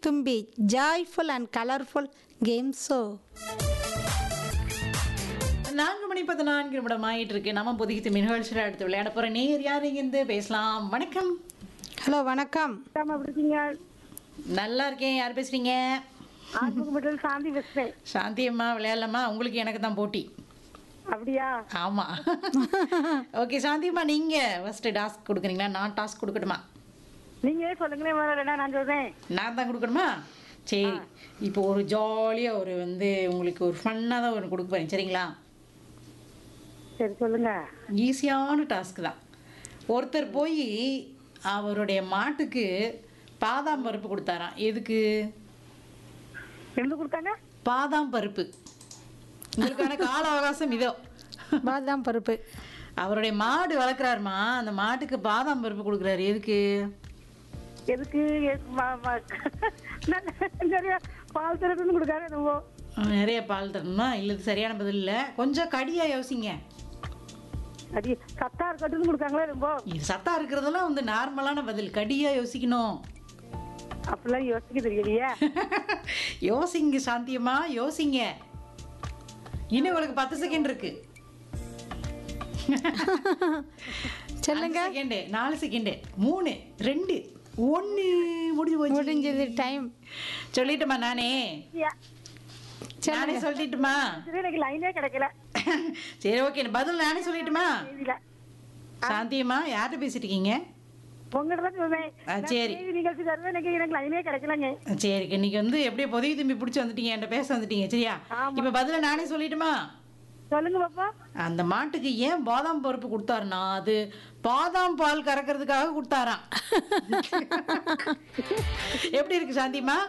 தும்பி joyful and colourful game show நான்கு மணி பதினான்கு நிமிடம் ஆயிட்டு இருக்கு நம்ம புதுக்கித்து நிகழ்ச்சியில் அடுத்து விளையாட போற நேர் யார் இருந்து பேசலாம் வணக்கம் ஹலோ வணக்கம் ஆமா அப்படி இருக்கீங்க நல்லா இருக்கேன் யார் பேசுறீங்க ஆத்மக்கு மட்டும் சாந்தி பேசுறேன் சாந்தி அம்மா விளையாடலாமா உங்களுக்கு எனக்கு தான் போட்டி அப்படியா ஆமா ஓகே சாந்தி அம்மா நீங்க ஃபர்ஸ்ட் டாஸ்க் கொடுக்குறீங்களா நான் டாஸ்க் கொடுக்கணுமா நீங்களே சொல்லுங்களேன் முதல்ல நான் சொல்றேன் நான் தான் கொடுக்கணுமா சரி இப்போ ஒரு ஜாலியாக ஒரு வந்து உங்களுக்கு ஒரு ஃபன்னாக தான் ஒன்று கொடுக்க போறேன் சரிங்களா சரி சொல்லுங்க ஈஸியான டாஸ்க் தான் ஒருத்தர் போய் அவருடைய மாட்டுக்கு பாதாம் பருப்பு கொடுத்தாராம் எதுக்கு எந்த கொடுத்தாங்க பாதாம் பருப்பு உங்களுக்கான கால அவகாசம் இதோ பாதாம் பருப்பு அவருடைய மாடு வளர்க்குறாருமா அந்த மாட்டுக்கு பாதாம் பருப்பு கொடுக்குறாரு எதுக்கு எதுக்கு எ- ம- ம- நான் நிறைய பால் திறக்குன்னு கொடுக்காரு என்னவோ நிறைய பால் தரணுமா இல்லை இது சரியான பதில் இல்லை கொஞ்சம் கடியாக யோசிங்க அடி சத்தா இருக்கட்டும்னு கொடுக்காங்களே ரொம்ப இது சத்தா இருக்கிறதெல்லாம் வந்து நார்மலான பதில் கடியாக யோசிக்கணும் அப்படிலாம் யோசிக்க தெரியலையே யோசிங்க சாந்தியம்மா யோசிங்க இன்னும் உங்களுக்கு பத்து செகண்ட் இருக்கு சொல்லுங்க செகண்டு நாலு செகண்டு மூணு ரெண்டு ஒன்று முடிஞ்சு போச்சு முடிஞ்சது டைம் சொல்லிட்டுமா நானே நானே சொல்லிட்டுமா சரி, எனக்கு லைனே கிடைக்கல சரி ஓகே பதில் நானே சொல்லிட்டுமா செய்தியில சாந்தியம்மா யார்கிட்ட பேசிட்டு இருக்கீங்க உங்ககிட்ட தான் சொல்றேன் ஆ, நான் சரி. செய்தி நிகழ்ச்சி தருவேன் எனக்கு எனக்கு லைனே கிடைக்கலங்க சரி இன்னைக்கு வந்து எப்படியோ புதவி திரும்பி பிடிச்சி வந்துட்டீங்க என்கிட்ட பேச வந்துட்டீங்க சரியா ஆமா. இப்போ பதில நானே சொல்லிட்டுமா சொல்லுங்க பாப்பா அந்த மாட்டுக்கு ஏன் பாதாம் பருப்பு கொடுத்தாருன்னா அது பாதாம் பால் கறக்கிறதுக்காக கொடுத்தாராம் எப்படி இருக்கு சாந்திமா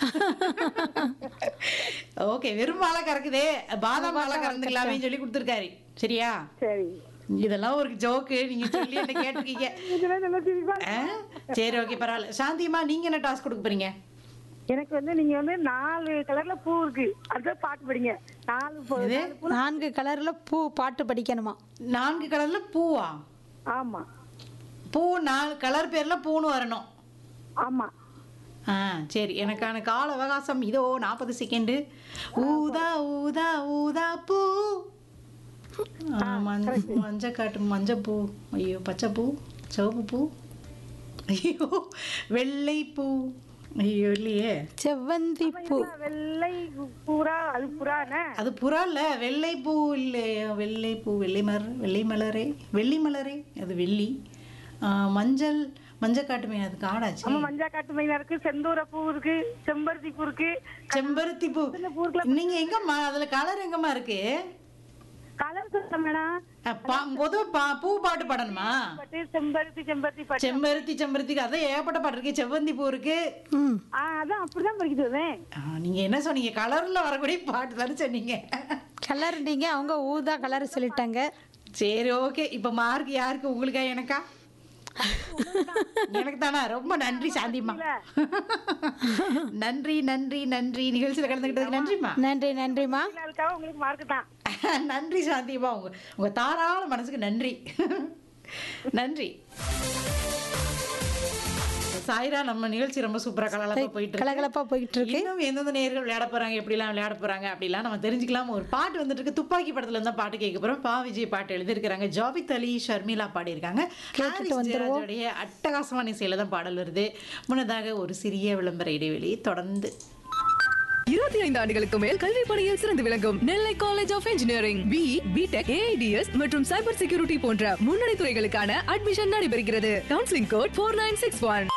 ஓகே வெறும் பாலை கறக்குதே பாதாம் பாலை கறந்துக்கலாமே சொல்லி கொடுத்துருக்காரு சரியா சரி இதெல்லாம் ஒரு ஜோக்கு நீங்க சொல்லி என்ன கேட்டிருக்கீங்க இதெல்லாம் நல்லா சிரிப்பா ஆ? சரி ஓகே பரவாயில்ல சாந்திமா நீங்க என்ன டாஸ்க் கொடுக்க போறீங்க எனக்கு வந்து நீங்க வந்து நாலு கலர்ல பூ இருக்கு அதான் பாட்டு படிங்க நாலு பூ- இது? நாலு பூ நான்கு கலர்ல பூ பாட்டு படிக்கணுமா நான்கு கலர்ல பூவா ஆமா பூ நாலு கலர் பேர்ல பூன்னு வரணும் ஆமா ஆ சரி எனக்கான கால அவகாசம் இதோ நாற்பது செகண்டு ஊதா ஊதா ஊதா பூ ஆ, மஞ்ச மஞ்ச காட்டு மஞ்சள் பூ ஐயோ பச்சை பூ சிவப்பு பூ ஐயோ வெள்ளை பூ ஐயோ இல்லையே செவ்வந்தி பூ வெள்ளை பூரா அது புறானே அது புறா இல்ல வெள்ளை பூ இல்லையா வெள்ளை பூ வெள்ளை மலர் வெள்ளை மலரே வெள்ளி மலரே அது வெள்ளி ஆ, மஞ்சள் மஞ்சள் காட்டுமே அது காடாச்சு ஆமா மஞ்சா காட்டு மயிலா இருக்கு செந்தூர பூ இருக்கு செம்பருத்தி பூ இருக்கு செம்பருத்தி பூ இந்த பூ இருக்குல்ல நீங்க எங்கம்மா அதுல கலர் எங்கம்மா இருக்கு கலர் சொல்ல மேடம் அஹ் பா- பொது பா- பூ பாட்டு பாடணுமா பட்டு செம்பருத்தி செம்பருத்தி பட்டு செம்பருத்தி செம்பருத்திக்கு அதான் ஏகப்பட்ட பாட்டு இருக்கு செவ்வந்தி பூ இருக்கு ம் ஆ அதான் அப்படிதான் படிக்க சொல்றேன் ஆ, நீங்க என்ன சொன்னீங்க கலர்ல வரக்கூடிய பாட்டு தானே சொன்னீங்க கலர் நீங்க அவங்க ஊதா கலர் சொல்லிட்டாங்க சரி ஓகே இப்ப மார்க் யாருக்கு உங்களுக்கா எனக்கா எனக்கு தானா ரொம்ப நன்றி சாந்திம்மா நன்றி நன்றி நன்றி நிகழ்ச்சியில் கலந்துக்கிட்டதுக்கு நன்றிம்மா நன்றி நன்றிம்மா அதுக்காக உங்களுக்கு மார்க் தான் நன்றி சாந்திம்மா உங்க உங்க தாராள மனசுக்கு நன்றி நன்றி சாய்ரா நம்ம நிகழ்ச்சி ரொம்ப சூப்பரா கலகலப்பா போயிட்டு இருக்கு கலகலப்பா போயிட்டு இருக்கு இன்னும் எந்தெந்த நேர்கள் விளையாட போறாங்க எப்படிலாம் விளையாட போறாங்க அப்படிலாம் நம்ம தெரிஞ்சுக்கலாம் ஒரு பாட்டு வந்துட்டு இருக்கு துப்பாக்கி படத்துல இருந்தா பாட்டு கேட்க போறோம் பா விஜய் பாட்டு எழுதியிருக்கிறாங்க ஜாபித் அலி ஷர்மிளா பாடியிருக்காங்க கேட்டுட்டு ஹாரிஸ் ஜெயராஜோடைய அட்டகாசமான இசையில தான் பாடல் வருது முன்னதாக ஒரு சிறிய விளம்பர இடைவெளி தொடர்ந்து இருபத்தி ஐந்து ஆண்டுகளுக்கு மேல் கல்வி பணியில் சிறந்து விளங்கும் Nellai college of engineering B B Tech AIDS மற்றும் சைபர் செக்யூரிட்டி போன்ற முன்னணி துறைகளுக்கான அட்மிஷன் நடைபெறுகிறது counselling code four nine six one